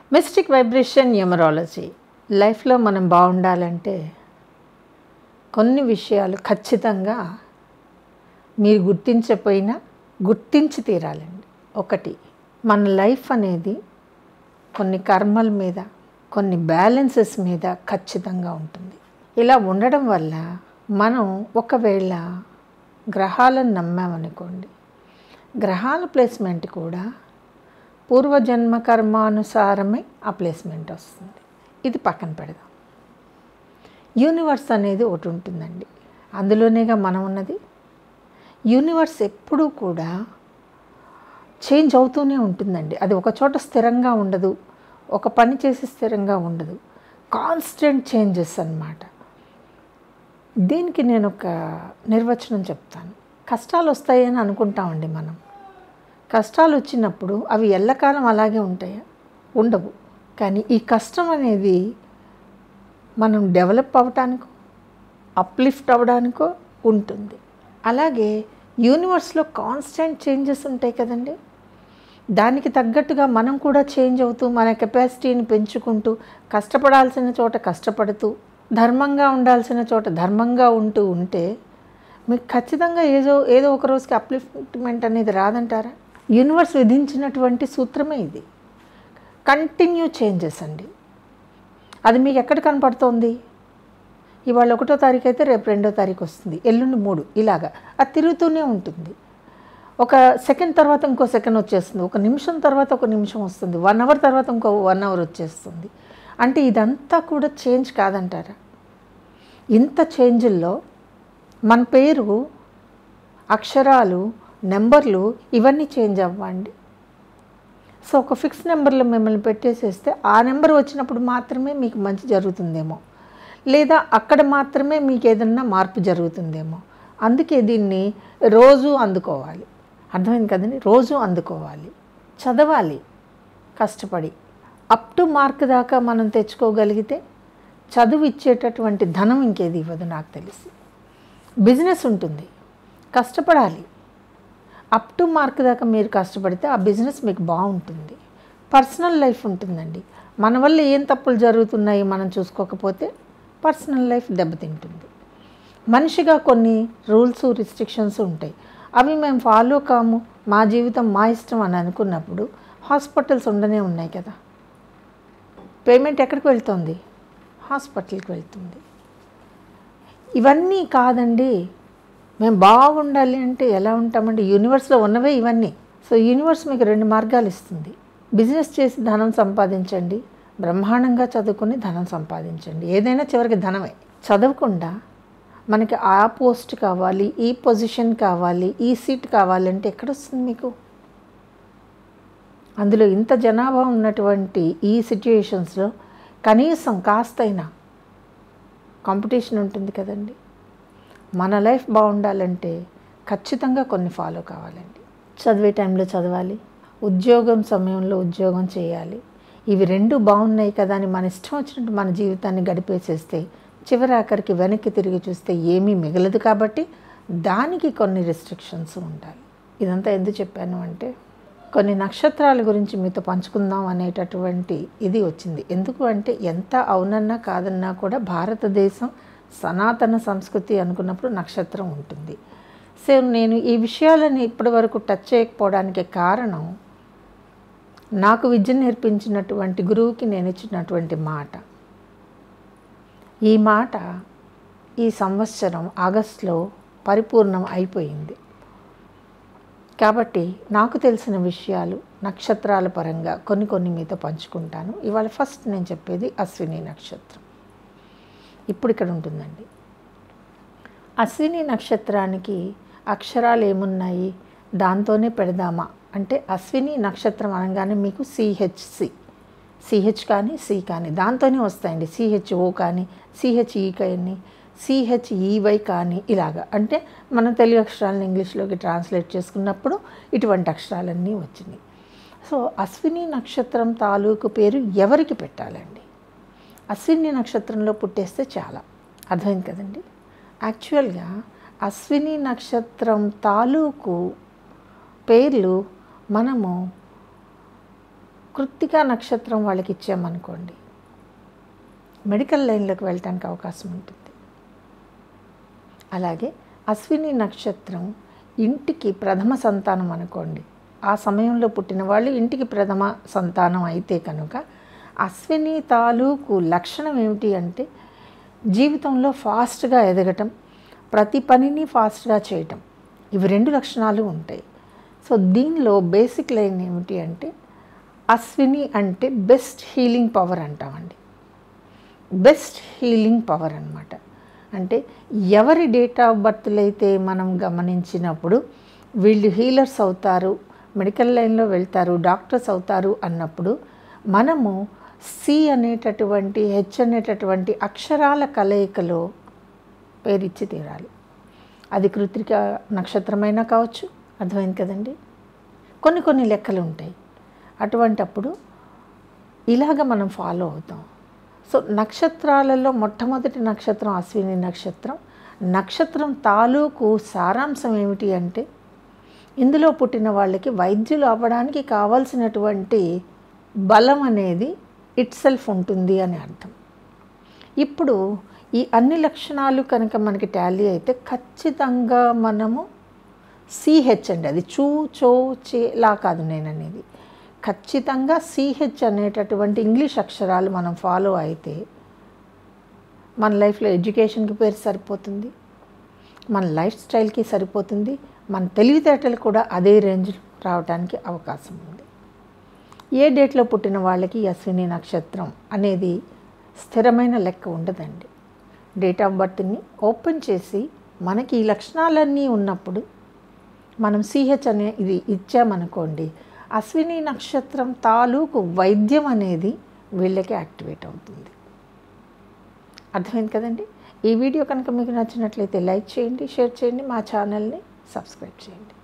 mystic vibration numerology లైఫ్లో మనం బాగుండాలంటే కొన్ని విషయాలు ఖచ్చితంగా మీరు గుర్తించకపోయినా గుర్తించి తీరాలండి ఒకటి మన లైఫ్ అనేది కొన్ని కర్మల మీద కొన్ని బ్యాలెన్సెస్ మీద ఖచ్చితంగా ఉంటుంది ఇలా ఉండడం వల్ల మనం ఒకవేళ గ్రహాలను నమ్మామనుకోండి గ్రహాల ప్లేస్మెంట్ కూడా పూర్వజన్మ కర్మానుసారమే ఆ ప్లేస్మెంట్ వస్తుంది ఇది పక్కన పెడదాం యూనివర్స్ అనేది ఒకటి ఉంటుందండి అందులోనేగా మనం ఉన్నది యూనివర్స్ ఎప్పుడూ కూడా చేంజ్ అవుతూనే ఉంటుందండి అది ఒక చోట స్థిరంగా ఉండదు ఒక పని చేసి స్థిరంగా ఉండదు కాన్స్టెంట్ చేంజెస్ అన్నమాట దీనికి నేను ఒక నిర్వచనం చెప్తాను కష్టాలు వస్తాయని అనుకుంటామండి మనం కష్టాలు వచ్చినప్పుడు అవి ఎల్లకాలం అలాగే ఉంటాయా ఉండవు కానీ ఈ కష్టం అనేది మనం డెవలప్ అవ్వటానికో అప్లిఫ్ట్ అవ్వడానికో ఉంటుంది అలాగే యూనివర్స్లో కాన్స్టెంట్ చేంజెస్ ఉంటాయి కదండి దానికి తగ్గట్టుగా మనం కూడా చేంజ్ అవుతూ మన కెపాసిటీని పెంచుకుంటూ కష్టపడాల్సిన చోట కష్టపడుతూ ధర్మంగా ఉండాల్సిన చోట ధర్మంగా ఉంటూ ఉంటే మీకు ఖచ్చితంగా ఏదో ఏదో ఒక రోజుకి అప్లిఫ్ట్మెంట్ అనేది రాదంటారా యూనివర్స్ విధించినటువంటి సూత్రమే ఇది కంటిన్యూ చేంజెస్ అండి అది మీకు ఎక్కడ కనపడుతోంది ఇవాళ ఒకటో తారీఖు అయితే రేపు రెండో తారీఖు వస్తుంది ఎల్లుండి మూడు ఇలాగా అది తిరుగుతూనే ఉంటుంది ఒక సెకండ్ తర్వాత ఇంకో సెకండ్ వచ్చేస్తుంది ఒక నిమిషం తర్వాత ఒక నిమిషం వస్తుంది వన్ అవర్ తర్వాత ఇంకో వన్ అవర్ వచ్చేస్తుంది అంటే ఇదంతా కూడా చేంజ్ కాదంటారా ఇంత చేంజ్ల్లో మన పేరు అక్షరాలు నెంబర్లు ఇవన్నీ చేంజ్ అవ్వండి సో ఒక ఫిక్స్ నెంబర్లో మిమ్మల్ని పెట్టేసేస్తే ఆ నెంబర్ వచ్చినప్పుడు మాత్రమే మీకు మంచి జరుగుతుందేమో లేదా అక్కడ మాత్రమే మీకు ఏదన్నా మార్పు జరుగుతుందేమో అందుకే దీన్ని రోజు అందుకోవాలి అర్థమైంది కదండి రోజు అందుకోవాలి చదవాలి కష్టపడి అప్ టు మార్క్ దాకా మనం తెచ్చుకోగలిగితే చదువు ఇచ్చేటటువంటి ధనం ఇంకేది ఇవ్వదు నాకు తెలిసి బిజినెస్ ఉంటుంది కష్టపడాలి అప్ టు మార్క్ దాకా మీరు కష్టపడితే ఆ బిజినెస్ మీకు బాగుంటుంది పర్సనల్ లైఫ్ ఉంటుందండి మన వల్ల ఏం తప్పులు జరుగుతున్నాయి మనం చూసుకోకపోతే పర్సనల్ లైఫ్ దెబ్బతింటుంది మనిషిగా కొన్ని రూల్స్ రిస్ట్రిక్షన్స్ ఉంటాయి అవి మేము ఫాలో కాము మా జీవితం మా ఇష్టం అని అనుకున్నప్పుడు హాస్పిటల్స్ ఉండనే ఉన్నాయి కదా పేమెంట్ ఎక్కడికి వెళ్తుంది హాస్పిటల్కి వెళ్తుంది ఇవన్నీ కాదండి మేము బాగుండాలి అంటే ఎలా ఉంటామండి యూనివర్స్లో ఉన్నవే ఇవన్నీ సో యూనివర్స్ మీకు రెండు మార్గాలు ఇస్తుంది బిజినెస్ చేసి ధనం సంపాదించండి బ్రహ్మాండంగా చదువుకుని ధనం సంపాదించండి ఏదైనా చివరికి ధనమే చదవకుండా మనకి ఆ పోస్ట్ కావాలి ఈ పొజిషన్ కావాలి ఈ సీట్ కావాలంటే ఎక్కడొస్తుంది మీకు అందులో ఇంత జనాభా ఉన్నటువంటి ఈ సిచ్యుయేషన్స్లో కనీసం కాస్తైనా కాంపిటీషన్ ఉంటుంది కదండి మన లైఫ్ బాగుండాలంటే ఖచ్చితంగా కొన్ని ఫాలో కావాలండి చదివే టైంలో చదవాలి ఉద్యోగం సమయంలో ఉద్యోగం చేయాలి ఇవి రెండు బాగున్నాయి కదా అని మన ఇష్టం వచ్చినట్టు మన జీవితాన్ని గడిపేసేస్తే చివరి ఆఖరికి వెనక్కి తిరిగి చూస్తే ఏమీ మిగలదు కాబట్టి దానికి కొన్ని రెస్ట్రిక్షన్స్ ఉండాలి ఇదంతా ఎందుకు చెప్పాను అంటే కొన్ని నక్షత్రాల గురించి మీతో పంచుకుందాం అనేటటువంటి ఇది వచ్చింది ఎందుకు అంటే ఎంత అవునన్నా కాదన్నా కూడా భారతదేశం సనాతన సంస్కృతి అనుకున్నప్పుడు నక్షత్రం ఉంటుంది సో నేను ఈ విషయాలని ఇప్పటి వరకు టచ్ చేయకపోవడానికి కారణం నాకు విద్య నేర్పించినటువంటి గురువుకి నేను ఇచ్చినటువంటి మాట ఈ మాట ఈ సంవత్సరం ఆగస్టులో పరిపూర్ణం అయిపోయింది కాబట్టి నాకు తెలిసిన విషయాలు నక్షత్రాల పరంగా కొన్ని కొన్ని మీతో పంచుకుంటాను ఇవాళ ఫస్ట్ నేను చెప్పేది అశ్విని నక్షత్రం ఇప్పుడు ఇక్కడ ఉంటుందండి అశ్విని నక్షత్రానికి అక్షరాలు ఏమున్నాయి దాంతోనే పెడదామా అంటే అశ్విని నక్షత్రం అనగానే మీకు సిహెచ్సి సిహెచ్ కానీ సి కానీ దాంతోనే వస్తాయండి సిహెచ్ఓ కానీ సిహెచ్ఈ కానీ సిహెచ్ఈవై కానీ ఇలాగా అంటే మనం తెలుగు అక్షరాలను ఇంగ్లీష్లోకి ట్రాన్స్లేట్ చేసుకున్నప్పుడు ఇటువంటి అక్షరాలన్నీ వచ్చినాయి సో అశ్విని నక్షత్రం తాలూకు పేరు ఎవరికి పెట్టాలండి అశ్విని నక్షత్రంలో పుట్టేస్తే చాలా అర్థమైంది కదండి యాక్చువల్గా అశ్విని నక్షత్రం తాలూకు పేర్లు మనము కృత్తికా నక్షత్రం వాళ్ళకి ఇచ్చామనుకోండి మెడికల్ లైన్లోకి వెళ్ళటానికి అవకాశం ఉంటుంది అలాగే అశ్విని నక్షత్రం ఇంటికి ప్రథమ సంతానం అనుకోండి ఆ సమయంలో పుట్టిన వాళ్ళు ఇంటికి ప్రథమ సంతానం అయితే కనుక అశ్విని తాలూకు లక్షణం ఏమిటి అంటే జీవితంలో ఫాస్ట్గా ఎదగటం ప్రతి పనిని ఫాస్ట్గా చేయటం ఇవి రెండు లక్షణాలు ఉంటాయి సో దీనిలో బేసిక్ లైన్ ఏమిటి అంటే అశ్విని అంటే బెస్ట్ హీలింగ్ పవర్ అంటామండి బెస్ట్ హీలింగ్ పవర్ అన్నమాట అంటే ఎవరి డేట్ ఆఫ్ బర్త్లు అయితే మనం గమనించినప్పుడు వీళ్ళు హీలర్స్ అవుతారు మెడికల్ లైన్లో వెళ్తారు డాక్టర్స్ అవుతారు అన్నప్పుడు మనము సి అనేటటువంటి హెచ్ అనేటటువంటి అక్షరాల కలయికలో పేరిచ్చి తీరాలి అది కృత్రిక నక్షత్రమైనా కావచ్చు అర్థమైంది కదండి కొన్ని కొన్ని లెక్కలు ఉంటాయి అటువంటప్పుడు ఇలాగ మనం ఫాలో అవుతాం సో నక్షత్రాలలో మొట్టమొదటి నక్షత్రం అశ్విని నక్షత్రం నక్షత్రం తాలూకు సారాంశం ఏమిటి అంటే ఇందులో పుట్టిన వాళ్ళకి వైద్యులు అవ్వడానికి కావాల్సినటువంటి బలం అనేది ఇట్ సెల్ఫ్ ఉంటుంది అని అర్థం ఇప్పుడు ఈ అన్ని లక్షణాలు కనుక మనకి టాలీ అయితే ఖచ్చితంగా మనము సిహెచ్ అండి అది చూ చో చే లా కాదు నేను అనేది ఖచ్చితంగా సిహెచ్ అనేటటువంటి ఇంగ్లీష్ అక్షరాలు మనం ఫాలో అయితే మన లైఫ్లో ఎడ్యుకేషన్కి పేరు సరిపోతుంది మన లైఫ్ స్టైల్కి సరిపోతుంది మన తెలివితేటలు కూడా అదే రేంజ్ రావడానికి అవకాశం ఉంది ఏ డేట్లో పుట్టిన వాళ్ళకి అశ్విని నక్షత్రం అనేది స్థిరమైన లెక్క ఉండదండి డేట్ ఆఫ్ బర్త్ని ఓపెన్ చేసి మనకి ఈ లక్షణాలన్నీ ఉన్నప్పుడు మనం సిహెచ్ అనే ఇది ఇచ్చామనుకోండి అశ్విని నక్షత్రం తాలూకు వైద్యం అనేది వీళ్ళకి యాక్టివేట్ అవుతుంది అర్థమైంది కదండి ఈ వీడియో కనుక మీకు నచ్చినట్లయితే లైక్ చేయండి షేర్ చేయండి మా ఛానల్ని సబ్స్క్రైబ్ చేయండి